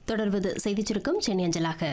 தொடர்வது செய்திச் சுருக்கம் சென்னை அஞ்சலாக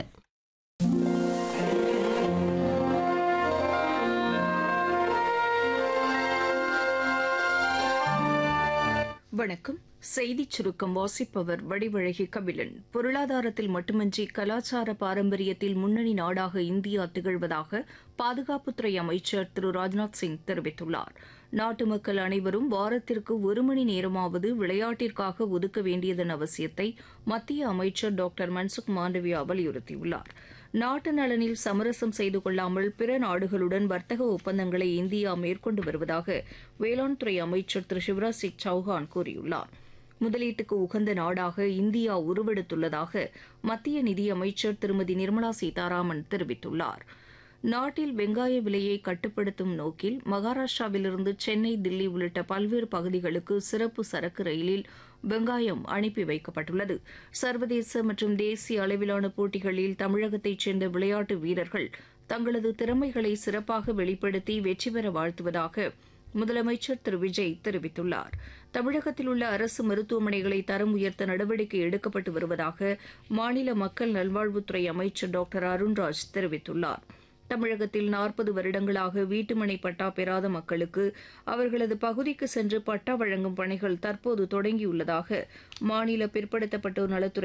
வணக்கம் செய்திச் சுருக்கம் வாசிப்பவர் வடிவழகி கபிலன் பொருளாதாரத்தில் மட்டுமின்றி கலாச்சார பாரம்பரியத்தில் முன்னணி நாடாக இந்தியா திகழ்வதாக பாதுகாப்புத்துறை அமைச்சர் திரு ராஜ்நாத் சிங் தெரிவித்துள்ளார் நாட்டு மக்கள் அனைவரும் வாரத்திற்கு ஒரு மணி நேரமாவது விளையாட்டிற்காக ஒதுக்க வேண்டியதன் அவசியத்தை மத்திய அமைச்சர் டாக்டர் மன்சுக் மாண்டவியா வலியுறுத்தியுள்ளார் நாட்டு நலனில் சமரசம் செய்து கொள்ளாமல் பிற நாடுகளுடன் வர்த்தக ஒப்பந்தங்களை இந்தியா மேற்கொண்டு வருவதாக வேளாண் துறை அமைச்சர் திரு சிவராஜ் சிங் சௌஹான் கூறியுள்ளார் முதலீட்டுக்கு உகந்த நாடாக இந்தியா உருவெடுத்துள்ளதாக மத்திய நிதியமைச்சர் திருமதி நிர்மலா சீதாராமன் தெரிவித்துள்ளார் நாட்டில் வெங்காய விலையை கட்டுப்படுத்தும் நோக்கில் மகாராஷ்டிராவிலிருந்து சென்னை தில்லி உள்ளிட்ட பல்வேறு பகுதிகளுக்கு சிறப்பு சரக்கு ரயிலில் வெங்காயம் அனுப்பி வைக்கப்பட்டுள்ளது சர்வதேச மற்றும் தேசிய அளவிலான போட்டிகளில் தமிழகத்தைச் சேர்ந்த விளையாட்டு வீரர்கள் தங்களது திறமைகளை சிறப்பாக வெளிப்படுத்தி வெற்றி பெற வாழ்த்துவதாக முதலமைச்சர் திரு விஜய் தெரிவித்துள்ளார் தமிழகத்தில் உள்ள அரசு மருத்துவமனைகளை தரம் உயர்த்த நடவடிக்கை எடுக்கப்பட்டு வருவதாக மாநில மக்கள் நல்வாழ்வுத்துறை அமைச்சர் டாக்டர் அருண்ராஜ் தெரிவித்துள்ளார் தமிழகத்தில் நாற்பது வருடங்களாக வீட்டுமனை பட்டா பெறாத மக்களுக்கு அவர்களது பகுதிக்கு சென்று பட்டா வழங்கும் பணிகள் தற்போது தொடங்கியுள்ளதாக மாநில பிற்படுத்தப்பட்டோர் நலத்துறை